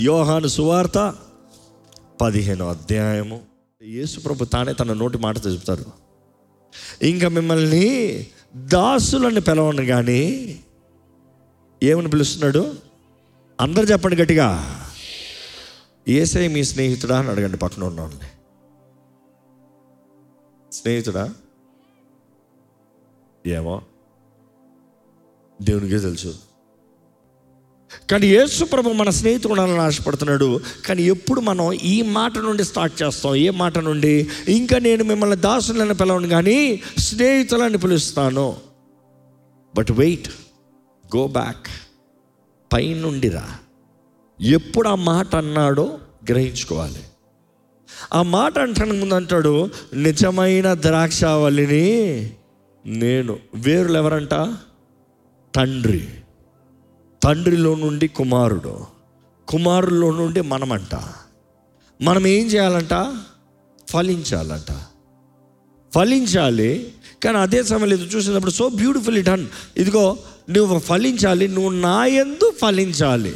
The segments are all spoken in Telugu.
యోహాను సువార్త పదిహేను అధ్యాయము యేసు ప్రభు తానే తన నోటి మాటతో చెప్తారు ఇంకా మిమ్మల్ని దాసులని పిలవను కానీ ఏమని పిలుస్తున్నాడు అందరు చెప్పండి గట్టిగా ఏసై మీ స్నేహితుడా అని అడగండి పక్కన ఉన్నవాళ్ళని స్నేహితుడా ఏమో దేవునికే తెలుసు కానీ యేసు ప్రభు మన స్నేహితుడు ఉండాలని ఆశపడుతున్నాడు కానీ ఎప్పుడు మనం ఈ మాట నుండి స్టార్ట్ చేస్తాం ఏ మాట నుండి ఇంకా నేను మిమ్మల్ని దాసులను పిలవను కానీ స్నేహితులని పిలుస్తాను బట్ వెయిట్ గో బ్యాక్ పైనుండిరా ఎప్పుడు ఆ మాట అన్నాడో గ్రహించుకోవాలి ఆ మాట అంటానికి ముందు అంటాడు నిజమైన ద్రాక్షావళిని నేను వేరులు ఎవరంట తండ్రి తండ్రిలో నుండి కుమారుడు కుమారులో నుండి మనమంట మనం ఏం చేయాలంట ఫలించాలంట ఫలించాలి కానీ అదే సమయంలో ఇది చూసినప్పుడు సో బ్యూటిఫుల్ డన్ ఇదిగో నువ్వు ఫలించాలి నువ్వు నా ఎందు ఫలించాలి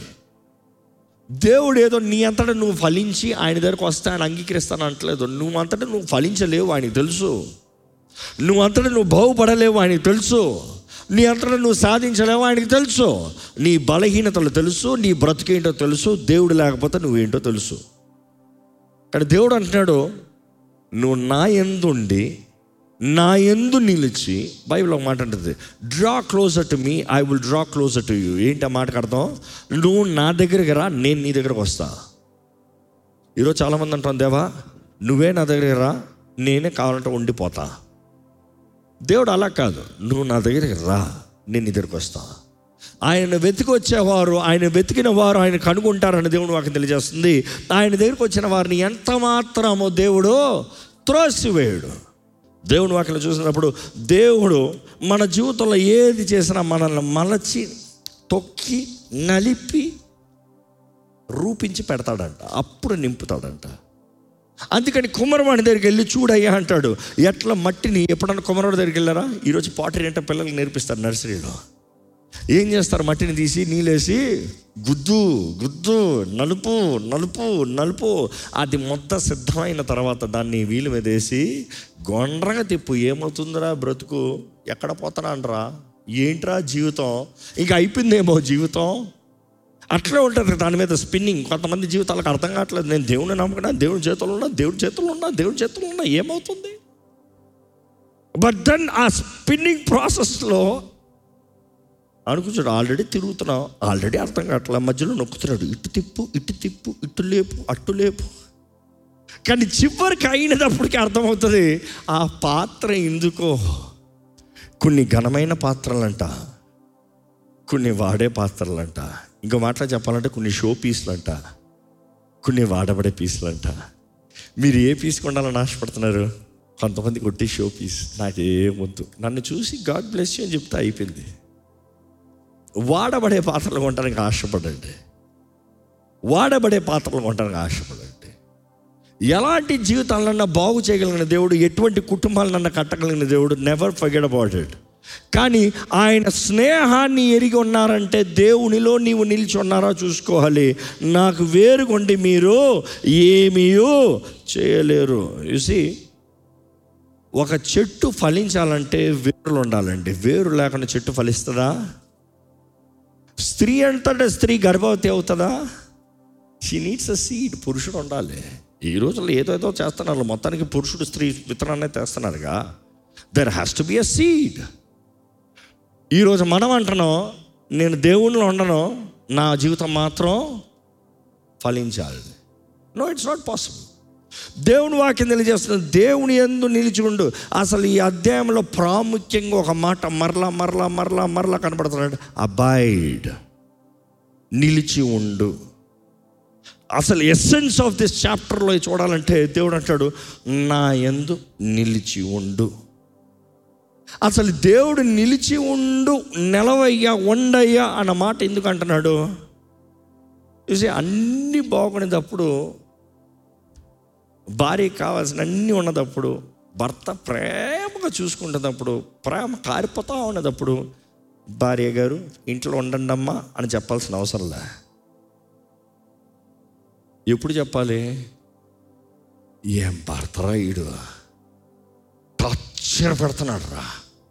దేవుడు ఏదో నీ అంతటా నువ్వు ఫలించి ఆయన దగ్గరకు వస్తే ఆయన అంగీకరిస్తాను అంటలేదు నువ్వు అంతటా నువ్వు ఫలించలేవు ఆయనకి తెలుసు నువ్వు అంతటా నువ్వు బాగుపడలేవు ఆయనకి తెలుసు నీ అంతటా నువ్వు సాధించలేవు ఆయనకి తెలుసు నీ బలహీనతలు తెలుసు నీ బ్రతికేంటో తెలుసు దేవుడు లేకపోతే నువ్వేంటో తెలుసు కానీ దేవుడు అంటున్నాడు నువ్వు నా ఎందుండి నా ఎందు నిలిచి బైబిల్ ఒక మాట అంటుంది draw closer to me I will draw closer to you ఏంటి ఆ మాటకు అర్థం నువ్వు నా దగ్గరికి రా నేను నీ దగ్గరకు వస్తా ఈరోజు చాలామంది అంటాం దేవా నువ్వే నా దగ్గరికి రా నేనే కావాలంటే ఉండిపోతా దేవుడు అలా కాదు నువ్వు నా దగ్గరికి రా నేను నీ దగ్గరికి వస్తా ఆయన వెతికి వచ్చేవారు ఆయన వెతికిన వారు ఆయన కనుగొంటారని దేవుడు మాకు తెలియజేస్తుంది ఆయన దగ్గరికి వచ్చిన వారిని ఎంత మాత్రమో దేవుడు త్రోసివేయడు దేవుని వాక్యలో చూసినప్పుడు దేవుడు మన జీవితంలో ఏది చేసినా మనల్ని మలచి తొక్కి నలిపి రూపించి పెడతాడంట అప్పుడు నింపుతాడంట అందుకని కుమ్మరవాడి దగ్గరికి వెళ్ళి చూడయ్యా అంటాడు ఎట్లా మట్టిని ఎప్పుడన్నా కుమ్మరవాడి దగ్గరికి వెళ్ళారా ఈరోజు పాటరీ అంటే పిల్లలకి నేర్పిస్తారు నర్సరీలో ఏం చేస్తారు మట్టిని తీసి నీళ్ళేసి గుద్దు గుద్దు నలుపు నలుపు నలుపు అది మొత్తం సిద్ధమైన తర్వాత దాన్ని వీలు మీద వేసి గొండ్రగా తిప్పు ఏమవుతుందిరా బ్రతుకు ఎక్కడ పోతానంటరా ఏంట్రా జీవితం ఇంకా అయిపోయిందేమో జీవితం అట్లే ఉంటుంది దాని మీద స్పిన్నింగ్ కొంతమంది జీవితాలకు అర్థం కావట్లేదు నేను దేవుని నమ్ముకున్నా దేవుని చేతుల్లో ఉన్నా దేవుడి చేతుల్లో ఉన్నా దేవుడి చేతుల్లో ఉన్నా ఏమవుతుంది బట్ దెన్ ఆ స్పిన్నింగ్ ప్రాసెస్లో అనుకుంటాడు ఆల్రెడీ తిరుగుతున్నావు ఆల్రెడీ అర్థం కావట్లే మధ్యలో నొక్కుతున్నాడు ఇటు తిప్పు ఇటు తిప్పు ఇటు లేపు అట్టు లేపు కానీ చివరికి అయినప్పటికీ అర్థమవుతుంది ఆ పాత్ర ఎందుకో కొన్ని ఘనమైన పాత్రలంట కొన్ని వాడే పాత్రలంట ఇంకో మాటలో చెప్పాలంటే కొన్ని షో పీస్లంట కొన్ని వాడబడే పీసులంట మీరు ఏ పీస్ కొండాలని ఆశపడుతున్నారు కొంతమంది కొట్టి షో పీస్ నాకేమొద్దు నన్ను చూసి గాడ్ బ్లెస్ యూ అని చెప్తే అయిపోయింది వాడబడే పాత్రలు కొనడానికి ఆశపడండి వాడబడే పాత్రలు కొనడానికి ఆశపడండి ఎలాంటి జీవితాలన్నా బాగు చేయగలిగిన దేవుడు ఎటువంటి కుటుంబాలన్నా కట్టగలిగిన దేవుడు నెవర్ ఫర్గెట్ అబౌట్ ఇట్ కానీ ఆయన స్నేహాన్ని ఎరిగి ఉన్నారంటే దేవునిలో నీవు నిలిచి ఉన్నారా చూసుకోవాలి నాకు వేరుకొండి మీరు ఏమీయో చేయలేరు చూసి ఒక చెట్టు ఫలించాలంటే వేరులు ఉండాలండి వేరు లేకుండా చెట్టు ఫలిస్తుందా స్త్రీ అంతటా స్త్రీ గర్భవతి అవుతుందా షీ నీడ్స్ అ సీడ్ పురుషుడు ఉండాలి ఈ రోజుల్లో ఏదో ఏదో చేస్తున్నారు మొత్తానికి పురుషుడు స్త్రీ విత్తనాన్ని తెస్తున్నారుగా there has to be a seed ఈరోజు మనం అంటున్నాం నేను దేవుణ్ణిలో ఉండను నా జీవితం మాత్రం ఫలించాలి నో ఇట్స్ నాట్ పాసిబుల్ దేవుని వాక్యం తెలియజేస్తుంది దేవుని ఎందు నిలిచి ఉండు అసలు ఈ అధ్యాయంలో ప్రాముఖ్యంగా ఒక మాట మరలా మరలా మరలా మరలా కనపడుతున్నాడు అబాయిడ్ నిలిచి ఉండు అసలు ఎస్సెన్స్ ఆఫ్ దిస్ చాప్టర్లో చూడాలంటే దేవుడు అంటాడు నా ఎందు నిలిచి ఉండు అసలు దేవుడు నిలిచి ఉండు నెలవయ్యా ఉండయ్యా అన్న మాట ఎందుకు అంటున్నాడు చూసి అన్నీ బాగునేటప్పుడు భార్యకి కావాల్సిన అన్నీ ఉన్నదప్పుడు భర్త ప్రేమగా చూసుకుంటున్నప్పుడు ప్రేమ కారిపోతా ఉన్నదప్పుడు భార్య గారు ఇంట్లో ఉండండి అమ్మా అని చెప్పాల్సిన అవసరం లే ఎప్పుడు చెప్పాలి ఏం భర్తరా ఈడు టార్చర్ పెడుతున్నాడు రా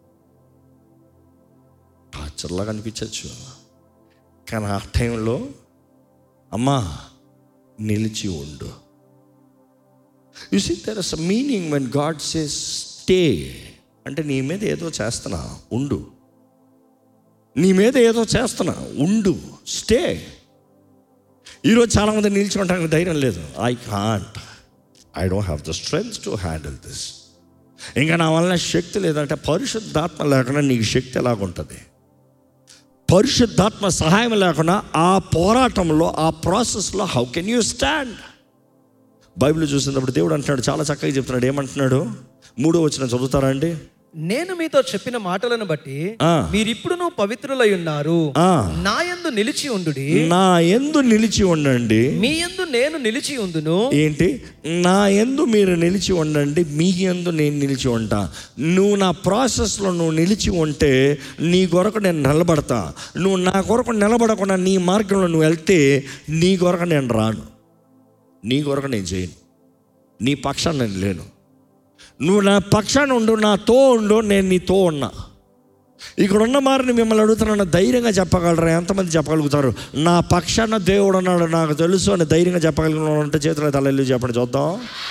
టార్చర్లా కనిపించవచ్చు కానీ ఆ టైంలో అమ్మా నిలిచి ఉండు you see there is a meaning when God says stay అంటే నీ మీద ఏదో చేస్తున్నా ఉండు నీ మీద ఏదో చేస్తున్నా ఉండు స్టే ఈరోజు చాలామంది నిల్చుకోవడానికి ధైర్యం లేదు I can't I don't have the strength to handle this ఇంకా నా వల్ల శక్తి లేదంటే పరిశుద్ధాత్మ లేకుండా నీకు శక్తి ఎలాగుంటుంది పరిశుద్ధాత్మ సహాయం లేకుండా ఆ పోరాటంలో ఆ ప్రాసెస్లో how can you stand Bible చూసినప్పుడు దేవుడు అంటున్నాడు చాలా చక్కగా చెప్తున్నాడు ఏమంటున్నాడు మూడో వచ్చిన చదువుతారా అండి నేను మీతో చెప్పిన మాటలను బట్టి ఆ. మీరిప్పుడును పవిత్రులై ఉన్నారు ఆ. నా యందు నిలిచి ఉండుడి నా ఎందు నిలిచి ఉండండి మీ యందు నేను నిలిచి ఉందును ఏంటి నా ఎందు మీరు నిలిచి ఉండండి మీ ఎందు నేను నిలిచి ఉంటా నువ్వు నా ప్రాసెస్లో నువ్వు నిలిచి ఉంటే నీ కొరకు నేను నిలబడతా నువ్వు నా కొరకు నిలబడకుండా నీ మార్గంలో నువ్వు వెళ్తే నీ కొరకు నేను రాను నీ కొరకు నేను చేయను నీ పక్షాన్ని నేను లేను నువ్వు నా పక్షాన ఉండు నాతో ఉండు నేను నీతో ఉన్నా ఇక్కడ ఉన్న మారిని మిమ్మల్ని అడుగుతున్నాను ధైర్యంగా చెప్పగలరా ఎంతమంది చెప్పగలుగుతారు నా పక్షాన దేవుడు ఉన్నాడు నాకు తెలుసు అని ధైర్యంగా చెప్పగలిగిన అంటే చేతుల తలెల్లి చెప్పండి చూద్దాం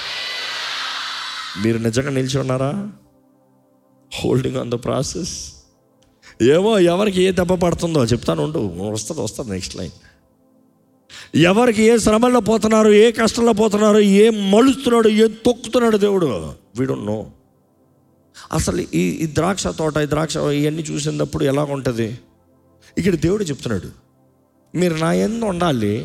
మీరు నిజంగా నిలిచి ఉన్నారా హోల్డింగ్ ఆన్ ద ప్రాసెస్ ఏమో ఎవరికి ఏ దెబ్బ పడుతుందో చెప్తాను ఉండు వస్తుంది వస్తుంది నెక్స్ట్ లైన్ ఎవరికి ఏ శ్రమల్లో పోతున్నారు ఏ కష్టంలో పోతున్నారు ఏ మలుస్తున్నాడు ఏ తొక్కుతున్నాడు దేవుడు వీడు నో అసలు ఈ ఈ ద్రాక్ష తోట ఈ ద్రాక్ష ఇవన్నీ చూసినప్పుడు ఎలా ఉంటుంది ఇక్కడ దేవుడు చెప్తున్నాడు మీరు నా ఎందు ఉండాలి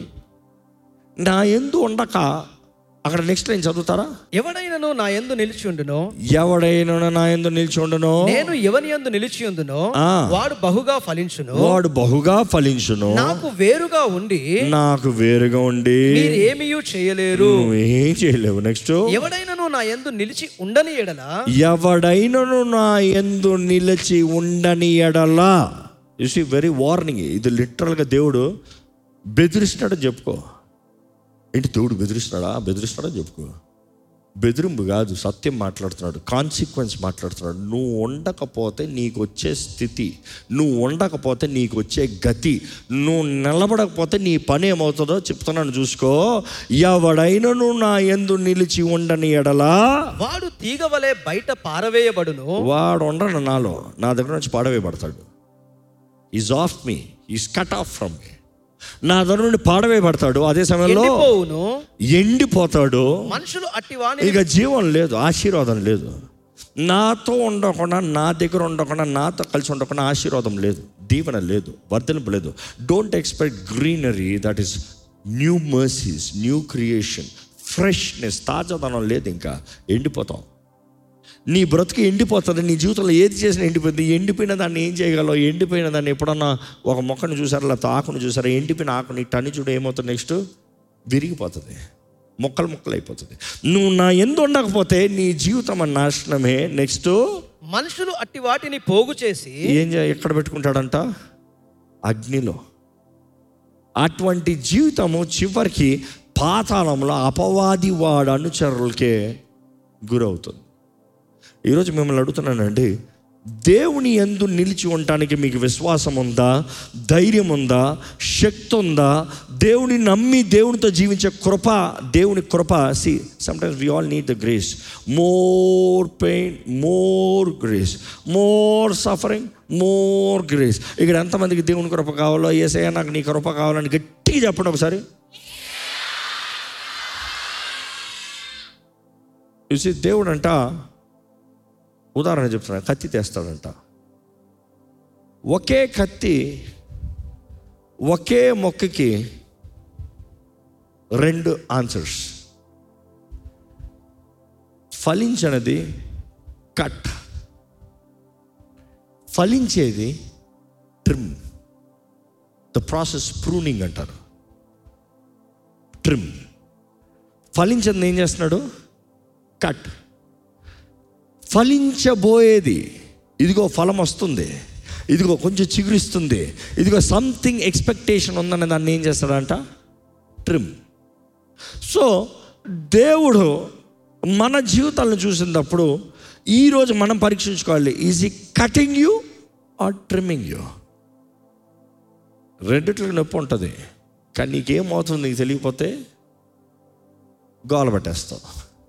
నా ఎందు ఉండక అక్కడ నెక్స్ట్ లైన్ చదువుతారా ఎవడైనను నా యందు నిలిచి ఉండునో ఎవడైనా నా ఎందు నిలిచి ఉండను నేను ఎవని యందు నిలిచి ఉందునో ఆ. వాడు బహుగా ఫలించును వాడు బహుగా ఫలించును నాకు వేరుగా ఉండి నాకు వేరుగా ఉండి మీరు ఏమీయూ చేయలేరు నువ్వు ఏం చేయలేవు నెక్స్ట్ ఎవడైనను నా యందు నిలిచి ఉండని ఎడల ఎవడైనను నా ఎందు నిలిచి ఉండని ఎడలా యు సీ వెరీ వార్నింగ్ ఇది లిటరల్గా దేవుడు బెదిరిస్తున్నాడని చెప్పుకో ఏంటి దేవుడు బెదిరిస్తున్నాడా బెదిరిస్తున్నాడని చెప్పుకో బెదిరింపు కాదు సత్యం మాట్లాడుతున్నాడు కాన్సిక్వెన్స్ మాట్లాడుతున్నాడు నువ్వు ఉండకపోతే నీకు వచ్చే స్థితి నువ్వు ఉండకపోతే నీకు వచ్చే గతి నువ్వు నిలబడకపోతే నీ పని ఏమవుతుందో చెప్తున్నాను చూసుకో ఎవడైనను నా ఎందు నిలిచి ఉండని ఎడలా వాడు తీగ వలె బయట పారవేయబడును వాడు ఉండడు నాలో నా దగ్గర నుంచి పాడవేయబడతాడు is of me is cut off from me నా దగ్గర నుండి పాడవేయబడతాడు అదే సమయంలో ఎండిపోవును ఎండిపోతాడు మనుషులు అట్టివాని ఇక జీవం లేదు ఆశీర్వాదం లేదు నాతో ఉండకుండా నా దగ్గర ఉండకుండా నాతో కలిసి ఉండకుండా ఆశీర్వాదం లేదు దీవెన లేదు వర్ధలింపు లేదు don't expect greenery that is new mercies new creation freshness తాజాదనం లేదు ఇంకా ఎండిపోతాం నీ బ్రతుకు ఎండిపోతుంది నీ జీవితంలో ఏది చేసినా ఎండిపోతుంది ఎండిపోయిన దాన్ని ఏం చేయగలవు ఎండిపోయిన దాన్ని ఎప్పుడన్నా ఒక మొక్కను చూసారా లేకపోతే ఆకును చూసారా ఎండిపోయిన ఆకుని టని చూడు ఏమవుతుంది నెక్స్ట్ విరిగిపోతుంది మొక్కలు మొక్కలు అయిపోతుంది నువ్వు నా ఎందు ఉండకపోతే నీ జీవితం అన్న నాశనమే నెక్స్ట్ మనుషులు అట్టి వాటిని పోగు చేసి ఏం చే ఎక్కడ పెట్టుకుంటాడంట అగ్నిలో అటువంటి జీవితము చివరికి పాతాళంలో అపవాది వాడు అనుచరులకే గురవుతుంది ఈరోజు మిమ్మల్ని అడుగుతున్నానండి దేవుని ఎందు నిలిచి ఉండటానికి మీకు విశ్వాసం ఉందా ధైర్యం ఉందా శక్తి ఉందా దేవుని నమ్మి దేవునితో జీవించే కృప దేవుని కృప see sometimes we all need the grace more pain more grace more suffering more grace ఇక్కడ ఎంతమందికి దేవుని కృప కావాలో ఏసయ్యా నాకు నీ కృప కావాలని గట్టిగా చెప్పండి ఒకసారి చూసి దేవుడు అంట ఉదాహరణ చెప్తున్నా కత్తి తెస్తాడంట ఒకే కత్తి ఒకే మొక్కకి రెండు ఆన్సర్స్ ఫలించనది కట్ ఫలించేది ట్రిమ్ ద ప్రాసెస్ ప్రూనింగ్ అంటారు ట్రిమ్ ఫలించంది ఏం చేస్తున్నాడు కట్ ఫలించబోయేది ఇదిగో ఫలం వస్తుంది ఇదిగో కొంచెం చిగురిస్తుంది ఇదిగో సంథింగ్ ఎక్స్పెక్టేషన్ ఉందనే దాన్ని ఏం చేస్తాడంట ట్రిమ్ సో దేవుడు మన జీవితాలను చూసినప్పుడు ఈరోజు మనం పరీక్షించుకోవాలి ఈజ్ ఈ cutting you or trimming you రెండిట్లకు నొప్పి ఉంటుంది కానీ నీకేమవుతుంది నీకు తెలియకపోతే గోల పట్టేస్తావు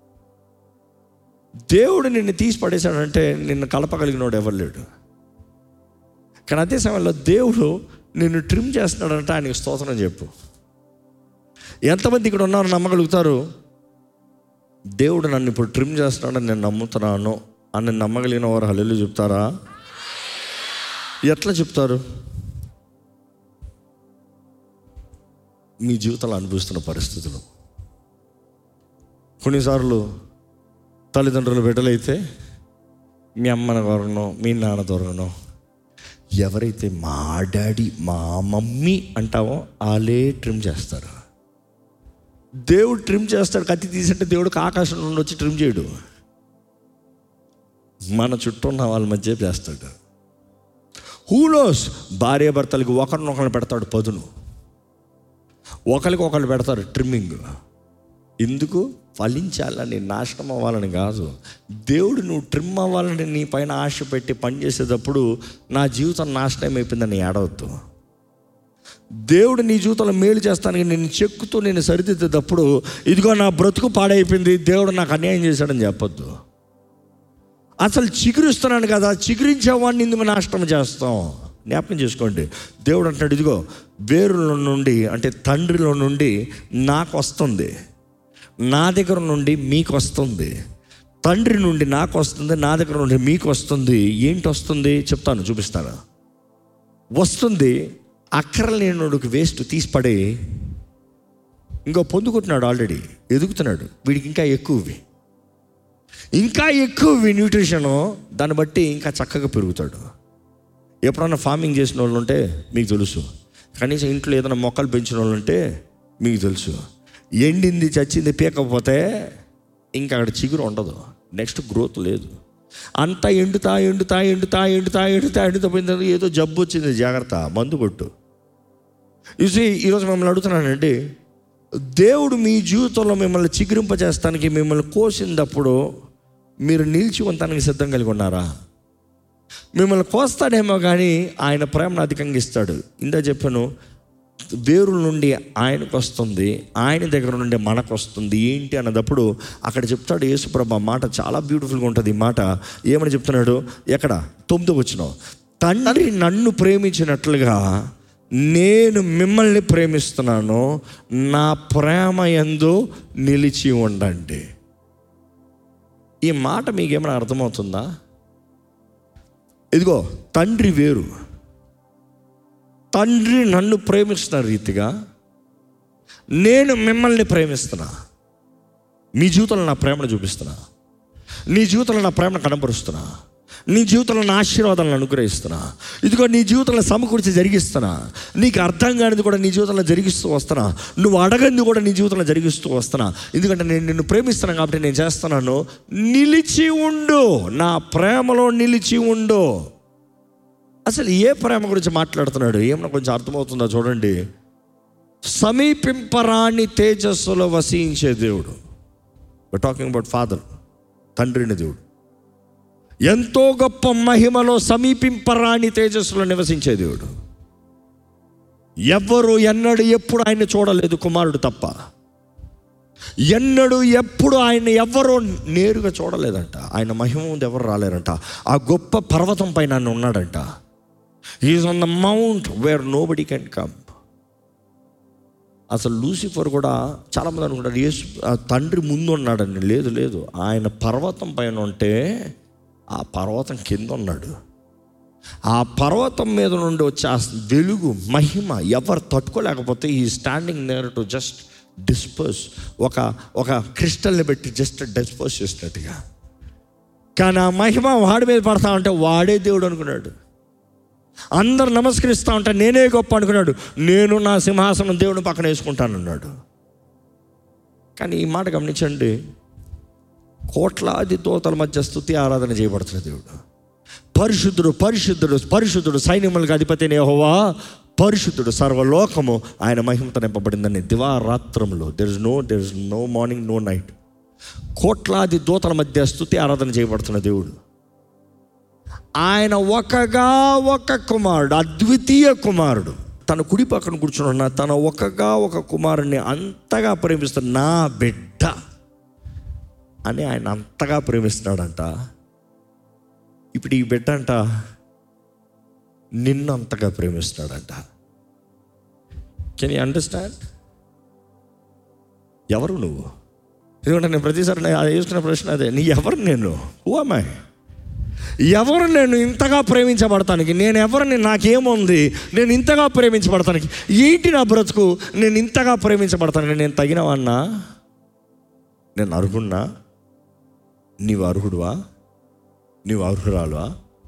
దేవుడు నిన్ను తీసి పడేశాడంటే నిన్ను కలపగలిగినోడు ఎవరు లేడు కానీ అదే సమయంలో దేవుడు నిన్ను ట్రిమ్ చేస్తున్నాడంటే ఆయనకి స్తోత్రం చెప్పు ఎంతమంది ఇక్కడ ఉన్నారు నమ్మగలుగుతారు దేవుడు నన్ను ఇప్పుడు ట్రిమ్ చేస్తున్నాడని నేను నమ్ముతున్నాను అని నమ్మగలిగిన వారు హల్లు చెప్తారా ఎట్లా చెప్తారు మీ జీవితంలో అనుభవిస్తున్న పరిస్థితులు కొన్నిసార్లు తల్లిదండ్రులు బిడ్డలైతే మీ అమ్మ దొరకనో మీ నాన్న దొరకనో ఎవరైతే మా డాడీ మా మమ్మీ అంటావో వాళ్ళే ట్రిమ్ చేస్తారు దేవుడు ట్రిమ్ చేస్తాడు కత్తి తీసంటే దేవుడికి ఆకాశం నుండి వచ్చి ట్రిమ్ చేయడు మన చుట్టూ ఉన్న వాళ్ళ మధ్య చేస్తాడు హూలోస్ భార్య భర్తలకి ఒకరినొకరు పెడతాడు పదును ఒకరికి ఒకరు పెడతారు ట్రిమ్మింగ్ ఎందుకు ఫలించాలని నాశనం అవ్వాలని కాదు దేవుడు నువ్వు ట్రిమ్ అవ్వాలని నీ పైన ఆశ పెట్టి పనిచేసేటప్పుడు నా జీవితం నాశనం అయిపోయిందని ఏడవద్దు దేవుడు నీ జీవితంలో మేలు చేస్తానికి నేను చెక్కుతూ నేను సరిదిద్దేటప్పుడు ఇదిగో నా బ్రతుకు పాడైపోయింది దేవుడు నాకు అన్యాయం చేశాడని చెప్పొద్దు అసలు చిగురిస్తున్నాను కదా చిగురించేవాడిని ఎందుకు నాశనం చేస్తాం జ్ఞాపకం చేసుకోండి దేవుడు అంటున్నాడు ఇదిగో వేరుల నుండి అంటే తండ్రిలో నుండి నాకు వస్తుంది నా దగ్గర నుండి మీకు వస్తుంది తండ్రి నుండి నాకు వస్తుంది నా దగ్గర నుండి మీకు వస్తుంది ఏంటి వస్తుంది చెప్తాను చూపిస్తాను వస్తుంది అక్కర లేనుడికి వేస్ట్ తీసిపడి ఇంకో పొందుకుంటున్నాడు ఆల్రెడీ ఎదుగుతున్నాడు వీడికి ఇంకా ఎక్కువవి ఇంకా ఎక్కువ న్యూట్రిషను దాన్ని బట్టి ఇంకా చక్కగా పెరుగుతాడు ఎప్పుడన్నా ఫార్మింగ్ చేసిన వాళ్ళు ఉంటే మీకు తెలుసు కనీసం ఇంట్లో ఏదైనా మొక్కలు పెంచిన వాళ్ళు ఉంటే మీకు తెలుసు ఎండింది చచ్చింది పీకపోతే ఇంకా అక్కడ చిగురు ఉండదు నెక్స్ట్ గ్రోత్ లేదు అంతా ఎండుతా ఎండుతా ఎండుతా ఎండుతా ఎండుతా ఎండుతా పోయిన తర్వాత ఏదో జబ్బు వచ్చింది జాగ్రత్త మందు కొట్టు చూసి ఈరోజు మిమ్మల్ని అడుగుతున్నానండి దేవుడు మీ జీవితంలో మిమ్మల్ని చిగురింపజేస్తానికి మిమ్మల్ని కోసినప్పుడు మీరు నిలిచి ఉండటానికి సిద్ధం కలిగి ఉన్నారా మిమ్మల్ని కోస్తాడేమో కానీ ఆయన ప్రేమను అధికంగా ఇస్తాడు ఇందా చెప్పాను వేరుల నుండి ఆయనకు వస్తుంది ఆయన దగ్గర నుండి మనకు వస్తుంది ఏంటి అన్నదప్పుడు అక్కడ చెప్తాడు యేసుప్రభ మాట చాలా బ్యూటిఫుల్గా ఉంటుంది ఈ మాట ఏమని చెప్తున్నాడు ఎక్కడ తొమ్మిది వచ్చిన తండ్రి నన్ను ప్రేమించినట్లుగా నేను మిమ్మల్ని ప్రేమిస్తున్నాను నా ప్రేమ ఎందు నిలిచి ఉండండి ఈ మాట మీకేమైనా అర్థమవుతుందా ఇదిగో తండ్రి వేరు తండ్రి నన్ను ప్రేమిస్తున్న రీతిగా నేను మిమ్మల్ని ప్రేమిస్తున్నా మీ జీవితంలో నా ప్రేమను చూపిస్తున్నా నీ జీవితంలో నా ప్రేమను కనబరుస్తున్నా నీ జీవితంలో నా ఆశీర్వాదాలను అనుగ్రహిస్తున్నా ఇదిగో నీ జీవితంలో సమకూర్చి జరిగిస్తున్నా నీకు అర్థం కానిది కూడా నీ జీవితంలో జరిగిస్తూ వస్తున్నా నువ్వు అడగంది కూడా నీ జీవితంలో జరిగిస్తూ వస్తున్నా ఎందుకంటే నేను నిన్ను ప్రేమిస్తున్నాను కాబట్టి నేను చేస్తున్నాను నిలిచి ఉండు నా ప్రేమలో నిలిచి ఉండు అసలు ఏ ప్రేమ గురించి మాట్లాడుతున్నాడు ఏమన్నా కొంచెం అర్థమవుతుందో చూడండి సమీపింపరాని తేజస్సులో వసించే దేవుడు టాకింగ్ అబౌట్ ఫాదర్ తండ్రిని దేవుడు ఎంతో గొప్ప మహిమలో సమీపింపరాని తేజస్సులో నివసించే దేవుడు ఎవ్వరు ఎన్నడు ఎప్పుడు ఆయన చూడలేదు కుమారుడు తప్ప ఎన్నడు ఎప్పుడు ఆయన ఎవ్వరూ నేరుగా చూడలేదంట ఆయన మహిమ ముందు ఎవరు రాలేరంట ఆ గొప్ప పర్వతం పైన ఆయన ఉన్నాడంట is on the mount where nobody can come అసలు లూసిఫర్ కూడా చాలామంది అనుకుంటారు యేసు ఆ తండ్రి ముందు ఉన్నాడని లేదు లేదు ఆయన పర్వతం పైన ఉంటే ఆ పర్వతం కింద ఉన్నాడు ఆ పర్వతం మీద నుండి వచ్చే ఆ వెలుగు మహిమ ఎవరు తట్టుకోలేకపోతే ఈ స్టాండింగ్ నేర్ టు జస్ట్ డిస్పర్స్ ఒక ఒక క్రిస్టల్ని పెట్టి జస్ట్ డిస్పోజ్ చేసినట్టుగా కానీ ఆ మహిమ వాడి మీద పడతా ఉంటే వాడే దేవుడు అనుకున్నాడు అందరు నమస్కరిస్తూ ఉంటే నేనే గొప్ప అనుకున్నాడు నేను నా సింహాసనం దేవుని పక్కన వేసుకుంటానన్నాడు కానీ ఈ మాట గమనించండి కోట్లాది దోతల మధ్య స్థుతి ఆరాధన చేయబడుతున్న దేవుడు పరిశుద్ధుడు పరిశుద్ధుడు పరిశుద్ధుడు సైన్యములకు అధిపతి యెహోవా పరిశుద్ధుడు సర్వలోకము ఆయన మహిమతో నింపబడిందని దివారాత్రములు there is no there is no morning no night కోట్లాది దూతల మధ్య స్థుతి ఆరాధన చేయబడుతున్న దేవుడు ఆయన ఒకగా ఒక కుమారుడు అద్వితీయ కుమారుడు తన కుడి పక్కన కూర్చుని ఉన్న తన ఒకగా ఒక కుమారుడిని అంతగా ప్రేమిస్తున్న నా బిడ్డ అని ఆయన అంతగా ప్రేమిస్తున్నాడంట ఇప్పుడు ఈ బిడ్డ అంట నిన్ను అంతగా ప్రేమిస్తున్నాడంట కెన్ యూ అండర్స్టాండ్ ఎవరు నువ్వు ఎందుకంటే నేను ప్రతిసారి నేను అది వేసుకున్న ప్రశ్న అదే నీ ఎవరు నేను హూ అమ్మాయి ఎవరు నేను ఇంతగా ప్రేమించబడటానికి నేను ఎవరిని నాకేముంది నేను ఇంతగా ప్రేమించబడటానికి ఏంటి నా బ్రతుకు నేను ఇంతగా ప్రేమించబడతానికి నేను తగినవన్నా నేను అర్హున్నా నీవు అర్హుడువా నీవు అర్హురాలువా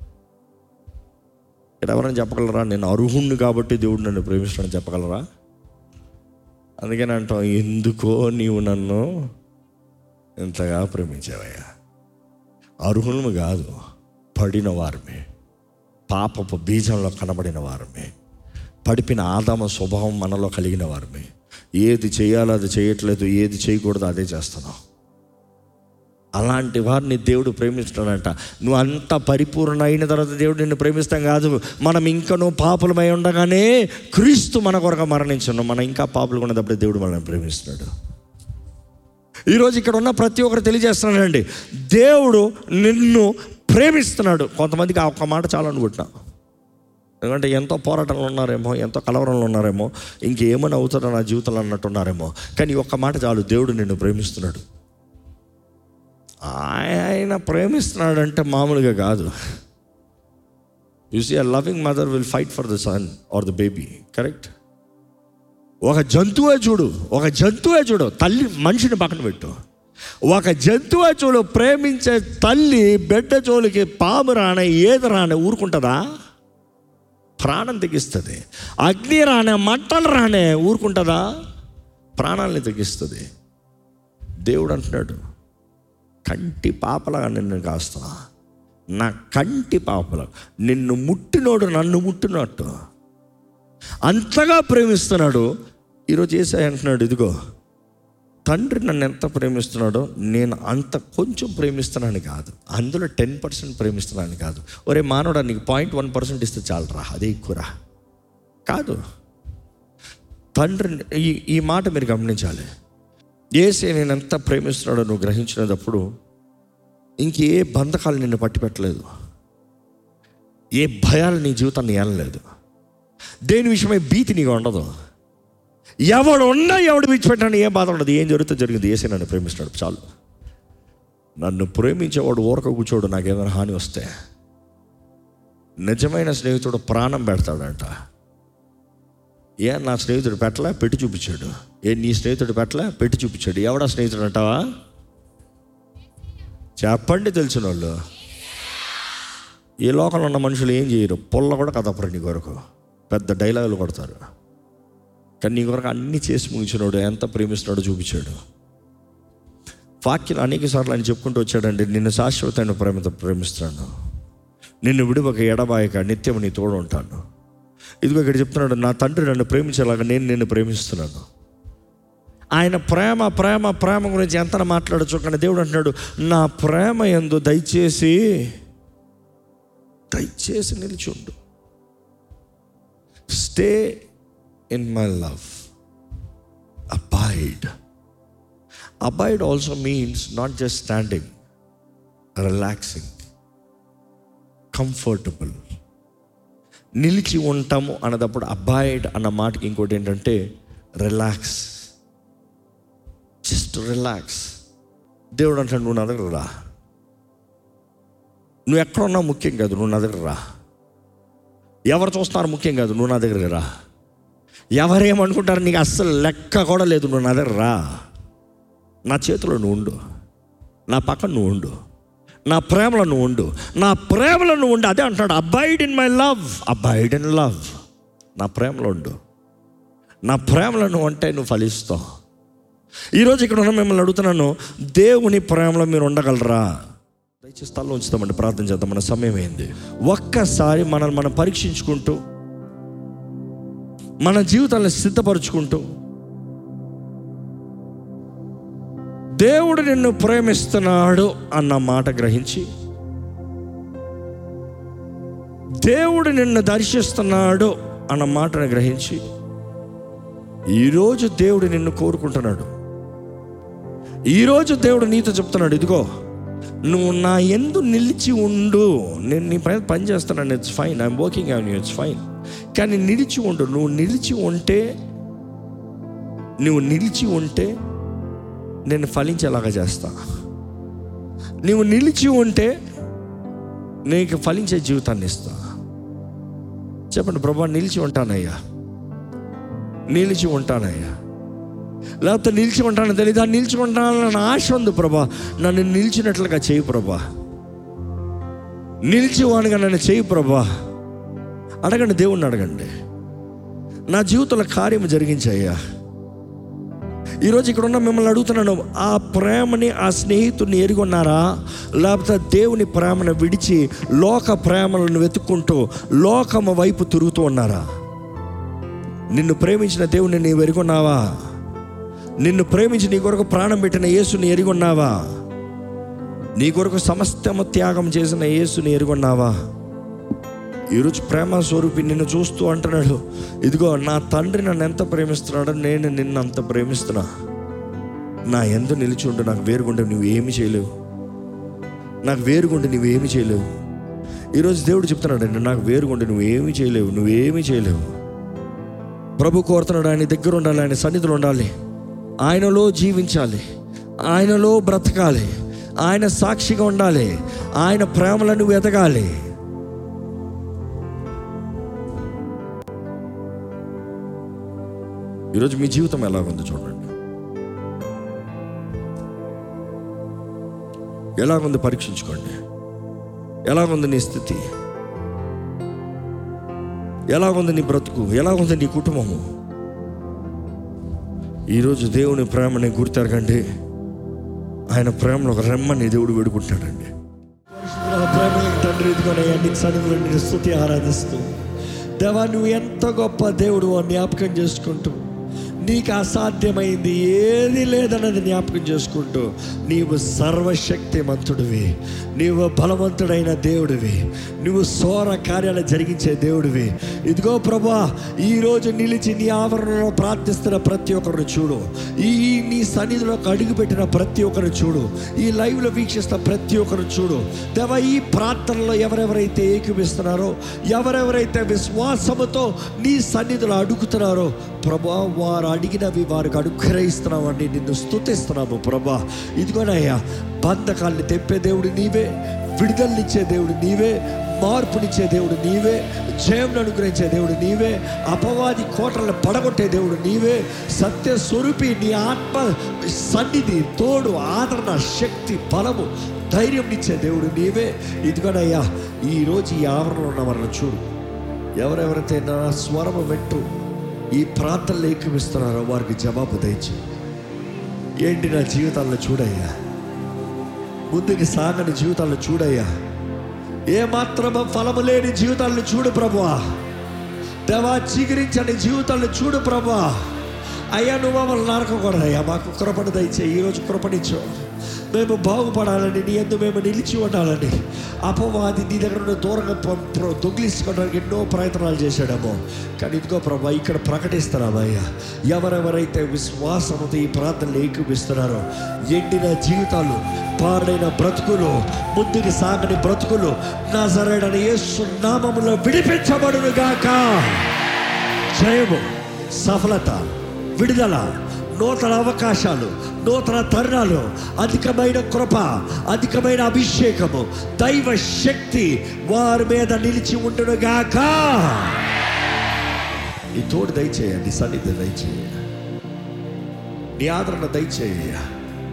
ఇక్కడ ఎవరైనా చెప్పగలరా నేను అర్హుణ్ణి కాబట్టి దేవుడు నన్ను ప్రేమిస్తాడని చెప్పగలరా అందుకని అంటాం ఎందుకో నీవు నన్ను ఇంతగా ప్రేమించావయ్యా అర్హులము కాదు పడిన వారమే పాపపు బీజంలో కనబడిన వారమే పడిపిన ఆదామ స్వభావం మనలో కలిగిన వారమే ఏది చేయాలో అది చేయట్లేదు ఏది చేయకూడదు అదే చేస్తున్నాం అలాంటి వారిని దేవుడు ప్రేమిస్తాడంట నువ్వు అంత పరిపూర్ణ అయిన తర్వాత దేవుడు నిన్ను ప్రేమిస్తాం కాదు మనం ఇంకనూ పాపులమై ఉండగానే క్రీస్తు మన కొరకు మరణించున్నాం మనం ఇంకా పాపులు ఉన్నప్పుడు దేవుడు మనల్ని ప్రేమిస్తున్నాడు ఈరోజు ఇక్కడ ఉన్న ప్రతి ఒక్కరు తెలియజేస్తున్నాడండి దేవుడు నిన్ను ప్రేమిస్తున్నాడు కొంతమందికి ఆ ఒక్క మాట చాలా అనుకుంటున్నా ఎందుకంటే ఎంతో పోరాటంలో ఉన్నారేమో ఎంతో కలవరంలో ఉన్నారేమో ఇంకేమైనా అవుతారో నా జీవితంలో అన్నట్టున్నారేమో కానీ ఈ ఒక్క మాట చాలు దేవుడు నిన్ను ప్రేమిస్తున్నాడు ఆయన ప్రేమిస్తున్నాడంటే మామూలుగా కాదు you see a loving mother will fight for the son or the baby correct ఒక జంతువే చూడు ఒక జంతువే చూడు తల్లి మనిషిని పక్కన పెట్టు ఒక జంతువే చూడు ప్రేమించే తల్లి బిడ్డ జోలికి పాము రానే ఏది రానే ఊరుకుంటుందా ప్రాణం తెగిస్తుంది అగ్ని రానే మంటలు రానే ఊరుకుంటుందా ప్రాణాలని తెగిస్తుంది దేవుడు అంటున్నాడు కంటి పాపలాగా నిన్ను కాస్తా నా కంటి పాపల నిన్ను ముట్టినోడు నన్ను ముట్టినట్టు అంతగా ప్రేమిస్తున్నాడు ఈరోజు ఏసై అంటున్నాడు ఇదిగో తండ్రి నన్ను ఎంత ప్రేమిస్తున్నాడో నేను అంత కొంచెం ప్రేమిస్తున్నాను కాదు అందులో టెన్ పర్సెంట్ ప్రేమిస్తున్నాను కాదు ఒరే మానవుడా నీకు పాయింట్ వన్ పర్సెంట్ ఇస్తే చాలరా అదే ఎక్కువరా కాదు తండ్రి ఈ ఈ మాట మీరు గమనించాలి ఏసే నేను ఎంత ప్రేమిస్తున్నాడో నువ్వు గ్రహించినప్పుడు ఇంకే బంధకాలు నిన్ను పట్టి పెట్టలేదు ఏ భయాలు నీ జీవితాన్ని ఏలలేదు దేని విషయమై భీతి నీకు ఉండదు ఎవడు ఉన్నా ఎవడు విడిచిపెట్టాను ఏ బాధ ఉండదు ఏం జరుగుతుందో జరిగింది ఏసే నన్ను ప్రేమిస్తున్నాడు చాలు నన్ను ప్రేమించేవాడు ఊరక కూర్చోడు నాకు ఏదైనా హాని వస్తే నిజమైన స్నేహితుడు ప్రాణం పెడతాడంట ఏ నా స్నేహితుడు పెట్టలే పెట్టి చూపించాడు ఏ నీ స్నేహితుడు పెట్టలే పెట్టి చూపించాడు ఎవడా స్నేహితుడు అంటావా చెప్పండి తెలిసిన వాళ్ళు ఈ లోకంలో ఉన్న మనుషులు ఏం చేయరు పొల్ల కూడా కదపరు నీ కొరకు పెద్ద డైలాగులు కొడతారు కానీ నీ కొరకు అన్ని చేసి ముగించినాడు ఎంత ప్రేమిస్తున్నాడో చూపించాడు వాక్యం అనేక సార్లు ఆయన చెప్పుకుంటూ వచ్చాడండి నిన్ను శాశ్వతమైన ప్రేమతో ప్రేమిస్తున్నాను నిన్ను విడువక ఎడబాయక నిత్యం నీ తోడు ఉంటాను ఇదిగో ఇక్కడ చెప్తున్నాడు నా తండ్రి నన్ను ప్రేమించేలాగా నేను నిన్ను ప్రేమిస్తున్నాను ఆయన ప్రేమ ప్రేమ ప్రేమ గురించి ఎంత మాట్లాడచ్చు కానీ దేవుడు అంటున్నాడు నా ప్రేమ ఎందు దయచేసి దయచేసి నిలిచుండు stay in my love abide abide also means not just standing relaxing comfortable నిలిచి ఉంటాము అన్నదప్పుడు అబాయిడ్ అన్న మాటకి ఇంకోటి ఏంటంటే రిలాక్స్ జస్ట్ రిలాక్స్ దేవుడు అంటాడు నువ్వు నా దగ్గర రా నువ్వు ఎక్కడ ఉన్నావు ముఖ్యం కాదు నువ్వు నా దగ్గర రా ఎవరు చూస్తున్నారు ముఖ్యం కాదు నువ్వు నా దగ్గర రా ఎవరేమనుకుంటారు నీకు అస్సలు లెక్క కూడా లేదు నువ్వు నా దగ్గర రా నా చేతిలో నువ్వు ఉండు నా పక్కన నువ్వు ఉండు నా ప్రేమలో నువ్వు ఉండు నా ప్రేమలో నువ్వు ఉండు అదే అంటున్నాడు abide in my love abide in love నా ప్రేమలో ఉండు నా ప్రేమలో నువ్వు అంటే నువ్వు ఫలిస్తావు ఈరోజు ఇక్కడ ఉన్న మిమ్మల్ని అడుగుతున్నాను దేవుని ప్రేమలో మీరు ఉండగలరా దయచేసి స్థలంలో ఉంచుతామండి ప్రార్థన చేద్దాం మన సమయం అయింది ఒక్కసారి మనల్ని మనం పరీక్షించుకుంటూ మన జీవితాలను సిద్ధపరచుకుంటూ దేవుడు నిన్ను ప్రేమిస్తున్నాడు అన్న మాట గ్రహించి దేవుడు నిన్ను దర్శిస్తున్నాడు అన్న మాటను గ్రహించి ఈరోజు దేవుడు నిన్ను కోరుకుంటున్నాడు ఈరోజు దేవుడు నీతో చెప్తున్నాడు ఇదిగో నువ్వు నా ఎందు నిలిచి ఉండు నేను నీ పైన పని చేస్తున్నాను it's fine I'm working on you it's fine కానీ నిలిచి ఉండు నువ్వు నిలిచి ఉంటే నువ్వు నిలిచి ఉంటే నేను ఫలించేలాగా చేస్తా నువ్వు నిలిచి ఉంటే నీకు ఫలించే జీవితాన్ని ఇస్తా చెప్పండి ప్రభా నిలిచి ఉంటానయ్యా నిలిచి ఉంటానయ్యా లేకపోతే నిలిచి ఉంటానని తెలీదా నిలిచి ఉంటానని ఆశ ఉంది ప్రభా నన్ను నిలిచినట్లుగా చేయి ప్రభా నిలిచివాడుగా నన్ను చేయి ప్రభా అడగండి దేవుణ్ణి అడగండి నా జీవితంలో కార్యం జరిగించయ్యా ఈరోజు ఇక్కడ ఉన్న మిమ్మల్ని అడుగుతున్నాను ఆ ప్రేమని ఆ స్నేహితుడిని ఎరుగున్నారా లేకపోతే దేవుని ప్రేమను విడిచి లోక ప్రేమలను వెతుక్కుంటూ లోకమ వైపు తిరుగుతూ ఉన్నారా నిన్ను ప్రేమించిన దేవుని నీవు ఎరుగున్నావా నిన్ను ప్రేమించి నీ కొరకు ప్రాణం పెట్టిన యేసుని ఎరుగున్నావా నీ కొరకు సమస్తము త్యాగం చేసిన యేసుని ఎరుగున్నావా ఈరోజు ప్రేమ స్వరూపి నిన్ను చూస్తూ అంటున్నాడు ఇదిగో నా తండ్రి నన్ను ఎంత ప్రేమిస్తున్నాడో నేను నిన్ను అంత ప్రేమిస్తున్నా నా ఎంత నిలిచి ఉండు నాకు వేరుగుంటే నువ్వు ఏమి చేయలేవు నాకు వేరుగుంటే నువ్వు ఏమి చేయలేవు ఈరోజు దేవుడు చెప్తున్నాడు నాకు వేరుగుంటే నువ్వు ఏమి చేయలేవు నువ్వేమీ చేయలేవు ప్రభు కోరుతున్నాడు ఆయన దగ్గర ఉండాలి ఆయన సన్నిధిలో ఉండాలి ఆయనలో జీవించాలి ఆయనలో బ్రతకాలి ఆయన సాక్షిగా ఉండాలి ఆయన ప్రేమలను నువ్వు ఎదగాలి ఈరోజు మీ జీవితం ఎలాగుంది చూడండి ఎలాగుంది పరీక్షించుకోండి ఎలాగుంది నీ స్థితి ఎలాగుంది నీ బ్రతుకు ఎలాగుంది నీ కుటుంబము ఈరోజు దేవుని ప్రేమని గుర్తెరగండి ఆయన ప్రేమలో ఒక రెమ్మని దేవుడు వేడుకుంటాడండి ప్రేమ తండ్రి ఇదిగోనయ్యా నీకు సన్నిధిలో నేను స్థుతి ఆరాధిస్తూ దేవా నువ్వు ఎంత గొప్ప దేవుడు జ్ఞాపకం చేసుకుంటూ నీకు అసాధ్యమైంది ఏది లేదన్నది జ్ఞాపకం చేసుకుంటూ నీవు సర్వశక్తిమంతుడివి నీవు బలవంతుడైన దేవుడివి నువ్వు సోర కార్యాలు జరిగించే దేవుడివి ఇదిగో ప్రభా ఈరోజు నిలిచి నీ ఆవరణలో ప్రార్థిస్తున్న ప్రతి ఒక్కరిని చూడు ఈ ఈ నీ సన్నిధిలో అడుగుపెట్టిన ప్రతి ఒక్కరిని చూడు ఈ లైవ్లో వీక్షిస్తున్న ప్రతి ఒక్కరు చూడు దేవా ఈ ప్రార్థనలో ఎవరెవరైతే ఏకీపిస్తున్నారో ఎవరెవరైతే విశ్వాసముతో నీ సన్నిధిలో అడుగుతున్నారో ప్రభా వారు అడిగినవి వారికి అనుగ్రహిస్తున్నామని నిన్ను స్తుతిస్తున్నాము ప్రభా ఇదిగోనయ్యా బంధకాల్ని తెప్పే దేవుడు నీవే విడుదలనిచ్చే దేవుడు నీవే మార్పునిచ్చే దేవుడు నీవే జయంను అనుగ్రహించే దేవుడు నీవే అపవాది కోటలను పడగొట్టే దేవుడు నీవే సత్య స్వరూపి నీ ఆత్మ సన్నిధి తోడు ఆదరణ శక్తి బలము ధైర్యం ఇచ్చే దేవుడు నీవే ఇదిగోనయ్యా ఈరోజు ఈ ఆవరణలో ఉన్న వాళ్ళని చూడు ఎవరెవరైతే నా స్వరము పెట్టు ఈ ప్రార్థనలు ఏకమిస్తున్నారో వారికి జవాబు దయచి ఏంటి నా జీవితాల్లో చూడయ్యా ముందుకు సాగని జీవితాలను చూడయ్యా ఏ మాత్రమో ఫలము లేని జీవితాలను చూడు ప్రభువా దేవా చిగురించని జీవితాలను చూడు ప్రభా అయ్యా నువ్వు మమ్మల్ని నరకకూడదయ్యా మాకు కృపణ దయచేయి ఈరోజు కృపణించు మేము బాగుపడాలని నీ ఎందు మేము నిలిచి ఉండాలని అపవాది నీ దగ్గర నుండి దూరంగా పం- ప్ర- దొంగిలించుకోవడానికి ఎన్నో ప్రయత్నాలు చేశాడేమో కానీ ఇదిగో ప్రభా ఇక్కడ ప్రకటిస్తున్నామయ్యా ఎవరెవరైతే విశ్వాసముతో ఈ ప్రార్థనలు ఏకీపిస్తున్నారో ఎండిన జీవితాలు పాడైన బ్రతుకులు ముందుకు సాగని బ్రతుకులు నా సరైన యేసు నామములో విడిపించబడును గాక జయము సఫలత విడుదల నూతన అవకాశాలు నూతన తరుణాలు అధికమైన కృప అధికమైన అభిషేకము దైవ శక్తి వారి మీద నిలిచి ఉండునుగాక నీ తోడు దయచేయ నీ సన్నిధి దయచేయ నీ ఆదరణ దయచేయ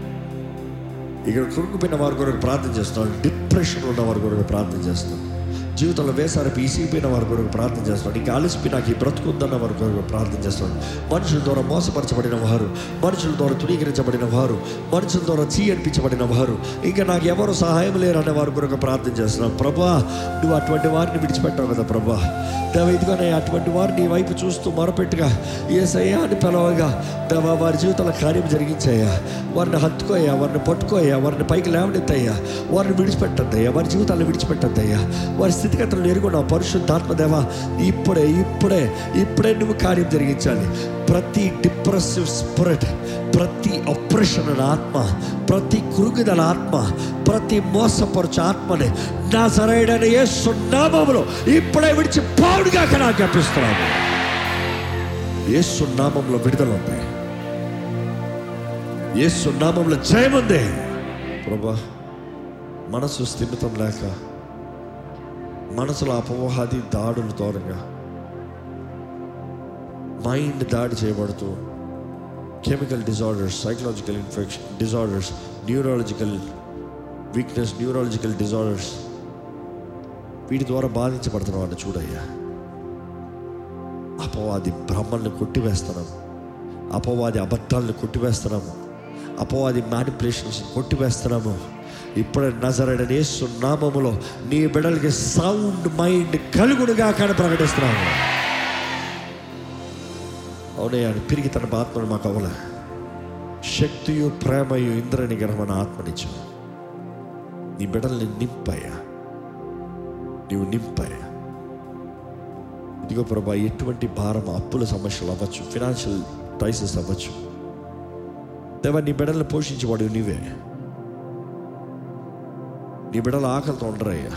ఇక్కడ కృంగిపోయిన వారి కొరకు ప్రార్థన చేస్తాం డిప్రెషన్ ఉన్న వారి కొరకు ప్రార్థన చేస్తాం జీవితంలో వేసారి ఈసిపోయిన వారి కొరకు ప్రార్థన చేస్తున్నాడు ఇంకా అలసిపోయి నాకు ఈ బ్రతుకుందన్న వారి కొరకు ప్రార్థన చేస్తున్నాడు మనుషుల ద్వారా మోసపరచబడిన వారు మనుషుల ద్వారా తుణీకరించబడిన వారు మనుషుల ద్వారా చీ అనిపించబడిన వారు ఇంకా నాకు ఎవరు సహాయం లేరు అనే వారి కొరకు ప్రార్థన చేస్తున్నాను ప్రభా నువ్వు అటువంటి వారిని విడిచిపెట్టావు కదా ప్రభా దేవ ఇదిగోనే అటువంటి వారిని నీ వైపు చూస్తూ మొరపెట్టుగా ఏసయ్యా అని పిలవగా దేవ వారి జీవితంలో కార్యం జరిగించాయా వారిని హత్తుకోయా వారిని పట్టుకోయా వారిని పైకి లేవనెత్తయ్యా వారిని విడిచిపెట్టద్దయ్యా వారి జీవితాలను విడిచిపెట్టద్దయ్యా వారి స్థితిగతులను ఎరుగున్న పరిశుద్ధాత్మ దేవ ఇప్పుడే ఇప్పుడే ఇప్పుడే నువ్వు కార్యం జరిగించాలి ప్రతి డిప్రెసివ్ స్పిరిట్ ప్రతి ఆపరేషన్ ఆత్మ ప్రతి కురుగుదల ఆత్మ ప్రతి మోసపరచు ఆత్మని నా సరైన ఏ సున్నామములో ఇప్పుడే విడిచి పావుడుగా నాకు అప్పిస్తున్నాను ఏ సున్నామంలో విడుదల ఉంది ఏ సున్నామంలో జయం ఉంది ప్రభా మనసు స్థిమితం లేక మనసులో అపవాది దాడులు దూరంగా మైండ్ దాడి చేయబడుతూ chemical disorders psychological infection disorders neurological weakness neurological disorders వీటి ద్వారా బాధించబడుతున్న వాడిని చూడయ్యా అపవాది బ్రహ్మల్ని కొట్టివేస్తున్నాము అపవాది అబద్ధాలను కొట్టివేస్తున్నాము అపవాది మ్యానిపులేషన్స్ కొట్టివేస్తున్నాము ఇప్పుడే నజరడనే సున్నామములో నీ బిడ్డలకి సౌండ్ మైండ్ కలుగుడుగా కానీ ప్రకటిస్తున్నాము అవునే అని తిరిగి తన ఆత్మను మాకు అవలే శక్తియు ప్రేమయు ఇంద్ర నిగ్రహమైన ఆత్మనిచ్చు నీ బిడ్డల్ని నింపాయా నీవు నింపాయా ఇదిగో ప్రభా ఎటువంటి భారం అప్పుల సమస్యలు అవ్వచ్చు ఫినాన్షియల్ క్రైసిస్ అవ్వచ్చు దేవా నీ బిడ్డల్ని పోషించేవాడు నీవే నీ బిడ్డల ఆకలితో ఉండరయ్యా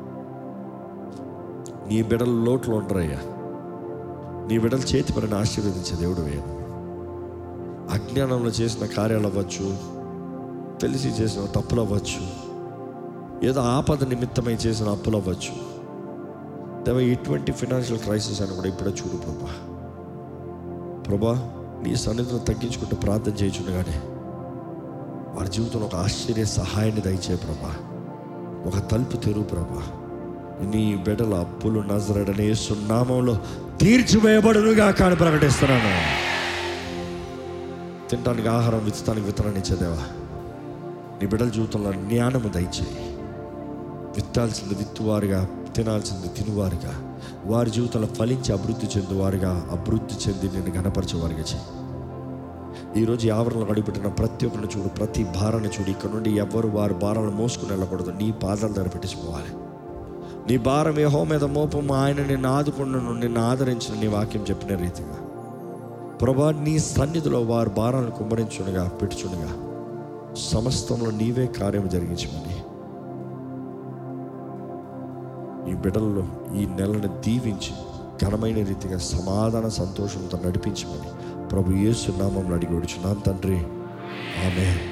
నీ బిడ్డల లోట్లు ఉండరయ్యా నీ బిడ్డల చేతి పనిని ఆశీర్వదించే దేవుడు వేయను అజ్ఞానంలో చేసిన కార్యాలు అవ్వచ్చు తెలిసి చేసిన తప్పులు అవ్వచ్చు ఏదో ఆపద నిమిత్తమై చేసిన అప్పులు అవ్వచ్చు దేవ ఎటువంటి ఫినాన్షియల్ క్రైసిస్ అని కూడా ఇప్పుడే చూడు ప్రభా ప్రభా నీ సన్నిధిలో తగ్గించుకుంటూ ప్రార్థన చేయించుండగానే వారి జీవితంలో ఒక ఆశ్చర్య సహాయాన్ని దయచే ప్రభా ఒక తలుపు తెరువు ప్రభా నీ బిడ్డల అప్పులు నజరడనే సున్నామంలో తీర్చివేయబడునుగా కానీ ప్రకటిస్తున్నాను తినడానికి ఆహారం విత్తడానికి విత్తనాన్ని ఇచ్చేదేవా నీ బిడ్డల జీవితంలో జ్ఞానము దయచేయి విత్తాల్సింది విత్తువారుగా తినాల్సింది తినువారుగా వారి జీవితంలో ఫలించి అభివృద్ధి చెందువారుగా అభివృద్ధి చెంది నేను గణపరిచేవారుగా చేయి ఈరోజు ఈ ఆవరణలో అడుగుపెట్టిన ప్రతి ఒక్కరిని చూడు ప్రతి భారాన్ని చూడు ఇక్కడ నుండి ఎవరు వారి భారాలను మోసుకుని వెళ్ళకూడదు నీ పాదాల దగ్గర పెట్టించుకోవాలి నీ భారం ఏ హో మీద మోపము ఆయన నిన్ను ఆదుకున్నను నిన్ను ఆదరించిన నీ వాక్యం చెప్పిన రీతిగా ప్రభా నీ సన్నిధిలో వారి భారాలను కుమ్మరించునుగా పెట్టుచునుగా సమస్తంలో నీవే కార్యం జరిగించమని ఈ బిడ్డల్లో ఈ నెలను దీవించి ఘనమైన రీతిగా సమాధాన సంతోషంతో నడిపించమని ప్రభు యేసు నామంలో అడిగి వచ్చున్నాను తండ్రి ఆమె